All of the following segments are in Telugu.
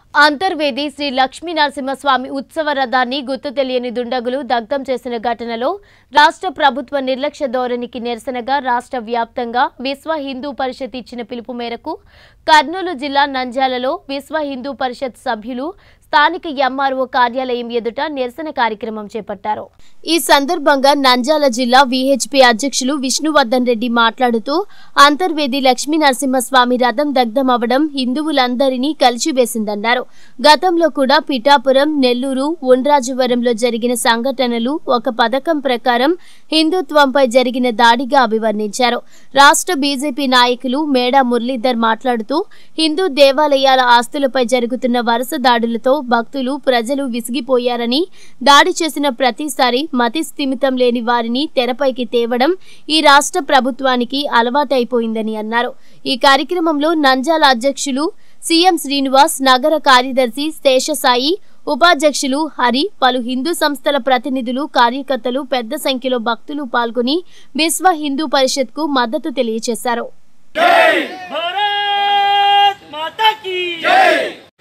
అంతర్వేది శ్రీ లక్ష్మీ నరసింహస్వామి ఉత్సవ రథాన్ని గుర్తు తెలియని దుండగులు దగ్ధం చేసిన ఘటనలో రాష్ట్ర ప్రభుత్వ నిర్లక్ష్య ధోరణికి నిరసనగా రాష్ట్ర వ్యాప్తంగా విశ్వ హిందూ పరిషత్ ఇచ్చిన పిలుపు మేరకు కర్నూలు జిల్లా నంద్యాలలో విశ్వ హిందూ పరిషత్ సభ్యులు స్థానిక ఎంఆర్ఓ కార్యాలయం ఎదుట నిరసన కార్యక్రమం చేపట్టారు ఈ సందర్భంగా నంద్యాల జిల్లా విహెచ్పి అధ్యక్షులు విష్ణువర్ధన్ రెడ్డి మాట్లాడుతూ అంతర్వేది లక్ష్మీ నరసింహస్వామి రథం దగ్ధం అవడం హిందువులందరినీ కలిచివేసిందన్నారు గతంలో కూడా పిఠాపురం నెల్లూరు ఉండ్రాజవరంలో జరిగిన సంఘటనలు ఒక పథకం ప్రకారం హిందుత్వంపై జరిగిన దాడిగా అభివర్ణించారు రాష్ట్ర బీజేపీ నాయకులు మేడా మురళీధర్ మాట్లాడుతూ హిందూ దేవాలయాల ఆస్తులపై జరుగుతున్న వరుస దాడులతో భక్తులు ప్రజలు విసిగిపోయారని దాడి చేసిన ప్రతిసారి మతి స్థిమితం లేని వారిని తెరపైకి తేవడం ఈ రాష్ట్ర ప్రభుత్వానికి అలవాటైపోయిందని అన్నారు ఈ కార్యక్రమంలో నంజాల అధ్యక్షులు సీఎం శ్రీనివాస్ నగర కార్యదర్శి శేషసాయి ఉపాధ్యక్షులు హరి పలు హిందూ సంస్థల ప్రతినిధులు కార్యకర్తలు పెద్ద సంఖ్యలో భక్తులు పాల్గొని విశ్వ హిందూ పరిషత్కు మద్దతు తెలియజేశారు भारत माता की जय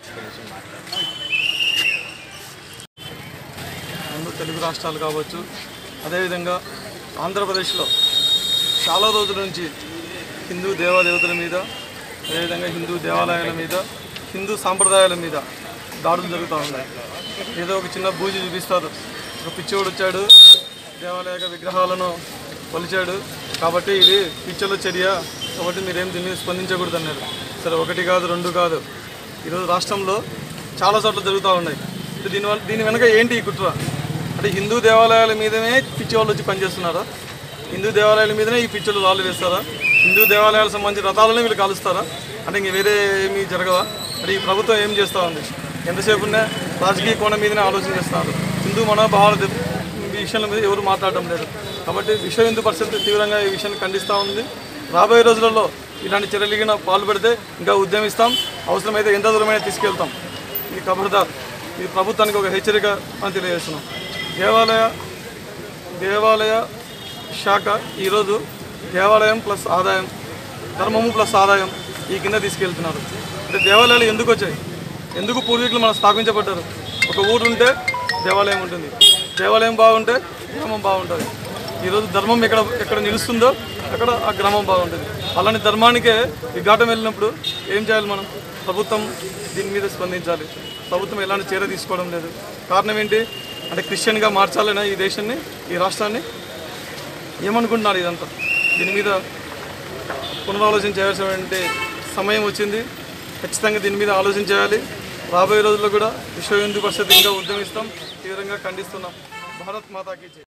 రెండు తెలుగు రాష్ట్రాలు కావచ్చు అదేవిధంగా ఆంధ్రప్రదేశ్లో చాలా రోజుల నుంచి హిందూ దేవాదేవతల మీద అదేవిధంగా హిందూ దేవాలయాల మీద హిందూ సాంప్రదాయాల మీద దాడులు జరుగుతూ ఉన్నాయి ఏదో ఒక చిన్న పూజ చూపిస్తారు ఒక పిచ్చోడు వచ్చాడు దేవాలయ విగ్రహాలను కొలిచాడు కాబట్టి ఇది పిచ్చల చర్య కాబట్టి మీరేం దీన్ని స్పందించకూడదు అన్నారు సరే ఒకటి కాదు రెండు కాదు ఈరోజు రాష్ట్రంలో చాలా చోట్ల జరుగుతూ ఉన్నాయి అంటే దీనివల్ల దీని వెనక ఏంటి ఈ కుట్ర అంటే హిందూ దేవాలయాల మీదనే పిచ్చి వాళ్ళు వచ్చి పనిచేస్తున్నారా హిందూ దేవాలయాల మీదనే ఈ పిచ్చలు రాళ్ళు వేస్తారా హిందూ దేవాలయాలకు సంబంధించిన రథాలను వీళ్ళు కాలుస్తారా అంటే ఇంక వేరే ఏమీ జరగవా అంటే ఈ ప్రభుత్వం ఏం చేస్తూ ఉంది ఎంతసేపు ఉన్నా రాజకీయ కోణం మీదనే ఆలోచన చేస్తున్నారు హిందూ మనోభావాల దెబ్బ- ఈ విషయాల మీద ఎవరు మాట్లాడడం లేదు కాబట్టి విశ్వ హిందూ పరిషత్ తీవ్రంగా ఈ విషయాన్ని ఖండిస్తూ ఉంది రాబోయే రోజులలో ఇలాంటి చర్యలగిన పాల్పడితే ఇంకా ఉద్యమిస్తాం అవసరమైతే ఎంత దూరమైనా తీసుకెళ్తాం ఇది ఖబర్దార్ ఇది ప్రభుత్వానికి ఒక హెచ్చరిక అని తెలియజేస్తున్నాం దేవాలయ దేవాలయ శాఖ ఈరోజు దేవాలయం ప్లస్ ఆదాయం ధర్మము ప్లస్ ఆదాయం ఈ కింద తీసుకెళ్తున్నారు అంటే దేవాలయాలు ఎందుకు వచ్చాయి ఎందుకు పూర్వీకులు మనం స్థాపించబడ్డారు ఒక ఊరు ఉంటే దేవాలయం ఉంటుంది దేవాలయం బాగుంటే గ్రామం బాగుంటుంది ఈరోజు ధర్మం ఎక్కడ ఎక్కడ నిలుస్తుందో అక్కడ ఆ గ్రామం బాగుంటుంది అలాంటి ధర్మానికే విఘాటం వెళ్ళినప్పుడు ఏం చేయాలి మనం ప్రభుత్వం దీని మీద స్పందించాలి ప్రభుత్వం ఎలాంటి చర్య తీసుకోవడం లేదు కారణం ఏంటి అంటే క్రిస్టియన్గా మార్చాలనే ఈ దేశాన్ని ఈ రాష్ట్రాన్ని ఏమనుకుంటున్నారు ఇదంతా దీని మీద పునరాలోచన చేయాల్సినటువంటి సమయం వచ్చింది ఖచ్చితంగా దీని మీద ఆలోచన చేయాలి రాబోయే రోజుల్లో కూడా విశ్వ హిందూ పరిషత్ ఇంకా ఉద్యమిస్తాం తీవ్రంగా ఖండిస్తున్నాం భారత్ మాతాకి జై